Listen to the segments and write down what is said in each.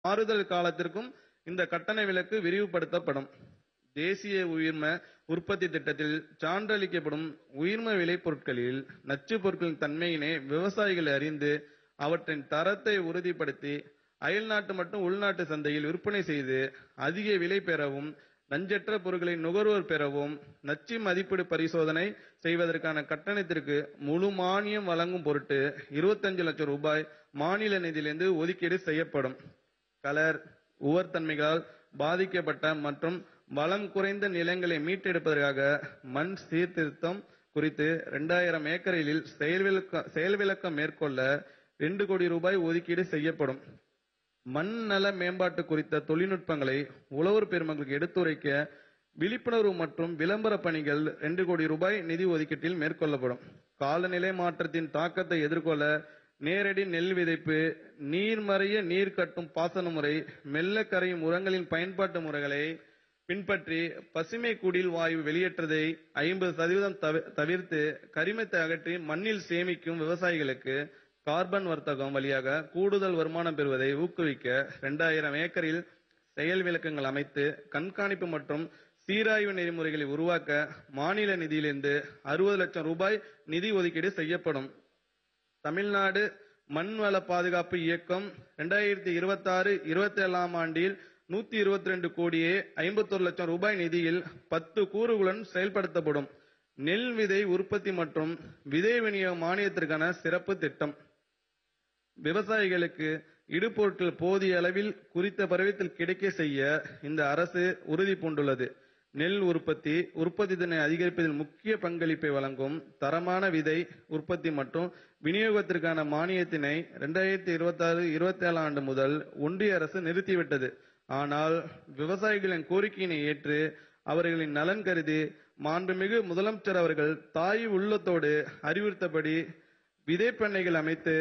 மாறுதல் காலத்திற்கும் இந்த கட்டண விலக்கு விரிவுபடுத்தப்படும் தேசிய உயிர்ம உற்பத்தி திட்டத்தில் சான்றளிக்கப்படும் உயிர்ம விளைபொருட்களில் நச்சுப் பொருட்களின் தன்மையினை விவசாயிகள் அறிந்து அவற்றின் தரத்தை உறுதிப்படுத்தி அயல்நாட்டு மற்றும் உள்நாட்டு சந்தையில் விற்பனை செய்து அதிக விலை பெறவும் நஞ்சற்ற பொருட்களை நுகர்வோர் பெறவும் நச்சு மதிப்பீடு பரிசோதனை செய்வதற்கான கட்டணத்திற்கு முழு மானியம் வழங்கும் பொருட்டு 25 லட்சம் ரூபாய் மாநில நிதியிலிருந்து ஒதுக்கீடு செய்யப்படும் கலர் உவர்த்தன்மைகளால் பாதிக்கப்பட்ட மற்றும் வளம் குறைந்த நிலங்களை மீட்டெடுப்பதற்காக மண் சீர்திருத்தம் குறித்து 2000 ஏக்கரில் செயல்விளக்க செயல்விளக்கம் மேற்கொள்ள ரெண்டு கோடி ரூபாய் ஒதுக்கீடு செய்யப்படும் மண் நல மேம்பாட்டு குறித்த தொழில்நுட்பங்களை உழவர் பெருமக்களுக்கு எடுத்துரைக்க விழிப்புணர்வு மற்றும் விளம்பர பணிகள் ரெண்டு கோடி ரூபாய் நிதி ஒதுக்கீட்டில் மேற்கொள்ளப்படும் காலநிலை மாற்றத்தின் தாக்கத்தை எதிர்கொள்ள நேரடி நெல் விதைப்பு நீர்மறைய நீர் கட்டும் பாசன முறை மெல்ல கரையும் உரங்களின் பயன்பாட்டு முறைகளை பின்பற்றி பசுமை குடில் வாயு வெளியேற்றதை ஐம்பது சதவீதம் தவி- தவிர்த்து கரிமத்தை அகற்றி மண்ணில் சேமிக்கும் விவசாயிகளுக்கு கார்பன் வர்த்தகம் வழியாக கூடுதல் வருமானம் பெறுவதை ஊக்குவிக்க 2000 ஏக்கரில் செயல் விளக்கங்கள் அமைத்து கண்காணிப்பு மற்றும் சீராய்வு நெறிமுறைகளை உருவாக்க மாநில நிதியிலிருந்து அறுபது லட்சம் ரூபாய் நிதி ஒதுக்கீடு செய்யப்படும் தமிழ்நாடு மண் வள பாதுகாப்பு இயக்கம் ரெண்டாயிரத்தி இருபத்தி ஆறு இருபத்தி ஏழாம் ஆண்டில் நூத்தி இருபத்தி ரெண்டு கோடியே ஐம்பத்தொரு லட்சம் ரூபாய் நிதியில் பத்து கூறுகளுடன் செயல்படுத்தப்படும் நெல் விதை உற்பத்தி மற்றும் விதை விநியோக மானியத்திற்கான சிறப்பு திட்டம் விவசாயிகளுக்கு இடுபொருட்கள் போதிய அளவில் குறித்த பருவத்தில் கிடைக்க செய்ய இந்த அரசு உறுதி பூண்டுள்ளது நெல் உற்பத்தி உற்பத்தி திறனை அதிகரிப்பதில் முக்கிய பங்களிப்பை வழங்கும் தரமான விதை உற்பத்தி மற்றும் விநியோகத்திற்கான மானியத்தினை 2026 இருபத்தி ஆறு இருபத்தி ஏழு ஆண்டு முதல் ஒன்றிய அரசு நிறுத்திவிட்டது ஆனால் விவசாயிகளின் கோரிக்கையினை ஏற்று அவர்களின் நலன் கருதி மாண்புமிகு முதலமைச்சர் அவர்கள் தாய் உள்ளத்தோடு அறிவுறுத்தபடி விதைப்பண்ணைகள் அமைத்து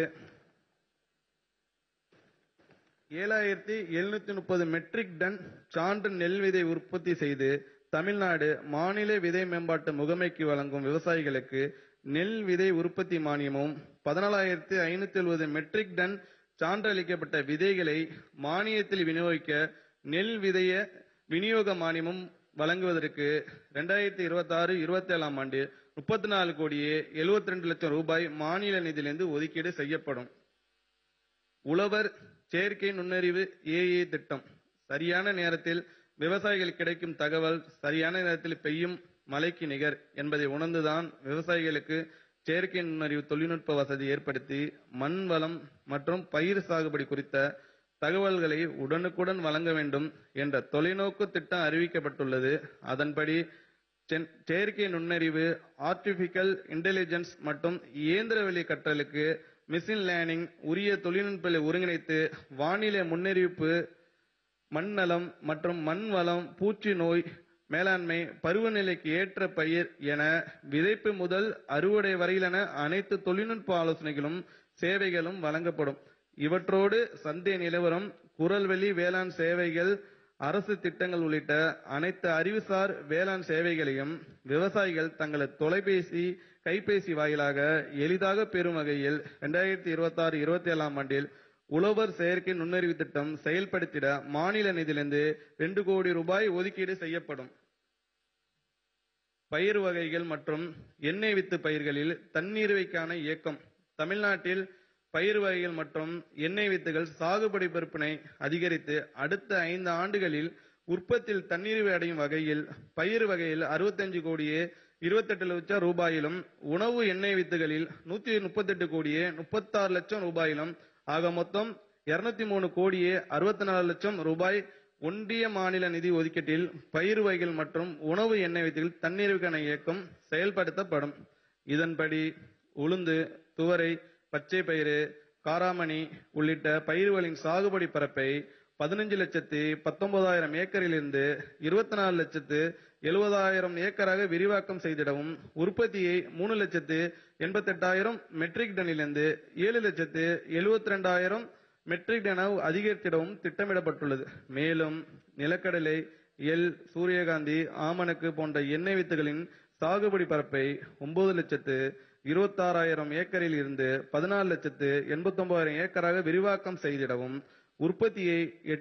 ஏழாயிரத்தி எழுநூத்தி முப்பது மெட்ரிக் டன் சான்று நெல் விதை உற்பத்தி செய்து தமிழ்நாடு மாநில விதை மேம்பாட்டு முகமைக்கு வழங்கும் விவசாயிகளுக்கு நெல் விதை உற்பத்தி மானியமும் பதினாலாயிரத்தி ஐநூத்தி எழுபது மெட்ரிக் டன் சான்றளிக்கப்பட்ட விதைகளை மானியத்தில் விநியோகிக்க நெல் விதைய விநியோக மானியமும் வழங்குவதற்கு ரெண்டாயிரத்தி இருபத்தி ஆறு இருபத்தி ஏழாம் ஆண்டு முப்பத்தி நாலு கோடியே எழுபத்தி ரெண்டு லட்சம் ரூபாய் மாநில நிதியிலிருந்து ஒதுக்கீடு செய்யப்படும் உழவர் செயற்கை நுண்ணறிவு ஏஏ திட்டம் சரியான நேரத்தில் விவசாயிகளுக்கு கிடைக்கும் தகவல் சரியான நேரத்தில் பெய்யும் மழைக்கு நிகர் என்பதை உணர்ந்துதான் விவசாயிகளுக்கு செயற்கை நுண்ணறிவு தொழில்நுட்ப வசதி ஏற்படுத்தி மண் வளம் மற்றும் பயிர் சாகுபடி குறித்த தகவல்களை உடனுக்குடன் வழங்க வேண்டும் என்ற தொலைநோக்கு திட்டம் அறிவிக்கப்பட்டுள்ளது அதன்படி சென்- செயற்கை நுண்ணறிவு ஆர்டிபிஷியல் இன்டெலிஜென்ஸ் மற்றும் இயந்திரவெளி கற்றலுக்கு மிஷின் லேர்னிங் உரிய தொழில்நுட்பங்களை ஒருங்கிணைத்து வானிலை முன்னறிவிப்பு மண் நலம் மற்றும் மண் வளம் பூச்சி நோய் மேலாண்மை பருவநிலைக்கு ஏற்ற பயிர் என விதைப்பு முதல் அறுவடை வரையிலான அனைத்து தொழில்நுட்ப ஆலோசனைகளும் சேவைகளும் வழங்கப்படும் இவற்றோடு சந்தை நிலவரம் குரல்வெளி வேளாண் சேவைகள் அரசு திட்டங்கள் உள்ளிட்ட அனைத்து அறிவுசார் வேளாண் சேவைகளையும் விவசாயிகள் தங்களது தொலைபேசி கைபேசி வாயிலாக எளிதாக பெறும் வகையில் 2026 இருபத்தி ஆறு இருபத்தி ஏழாம் ஆண்டில் உழவர் செயற்கை நுண்ணறிவு திட்டம் செயல்படுத்திட மாநில நிதியிலிருந்து ரெண்டு கோடி ரூபாய் ஒதுக்கீடு செய்யப்படும் பயிர் வகைகள் மற்றும் எண்ணெய் வித்து பயிர்களில் தண்ணீர்வைக்கான இயக்கம் தமிழ்நாட்டில் பயிர் வகைகள் மற்றும் எண்ணெய் வித்துகள் சாகுபடி விற்பனை அதிகரித்து அடுத்த ஐந்து ஆண்டுகளில் உற்பத்தியில் தண்ணீர் அடையும் வகையில் பயிர் வகையில் 65 கோடியே 28 லட்சம் ரூபாயிலும் உணவு எண்ணெய் வித்துகளில் 138 கோடியே 36 லட்சம் ரூபாயிலும் ஆக மொத்தம் 203 மூணு கோடியே 64 லட்சம் ரூபாய் ஒன்றிய மாநில நிதி ஒதுக்கீட்டில் பயிர் வகைகள் மற்றும் உணவு எண்ணெய் வித்துகள் தண்ணீருக்கான இயக்கம் செயல்படுத்தப்படும் இதன்படி உளுந்து துவரை பச்சை பயிறு காராமணி உள்ளிட்ட பயிர்களின் சாகுபடி பரப்பை பதினஞ்சு லட்சத்தி பத்தொன்பதாயிரம் ஏக்கரிலிருந்து இருபத்தி நாலு லட்சத்து எழுபதாயிரம் ஏக்கராக விரிவாக்கம் செய்திடவும் உற்பத்தியை மூணு லட்சத்து எண்பத்தெட்டாயிரம் மெட்ரிக் டனிலிருந்து ஏழு லட்சத்து எழுபத்தி ரெண்டாயிரம் மெட்ரிக் டன் அதிகரித்திடவும் திட்டமிடப்பட்டுள்ளது மேலும் நிலக்கடலை எள் சூரியகாந்தி ஆமணக்கு போன்ற எண்ணெய் வித்துகளின் சாகுபடி பரப்பை ஒன்பது லட்சத்து இருபத்தாறாயிரம் ஏக்கரில் இருந்து பதினாலு லட்சத்து எண்பத்தொன்பதாயிரம் ஏக்கராக விரிவாக்கம் செய்திடவும் உற்பத்தியை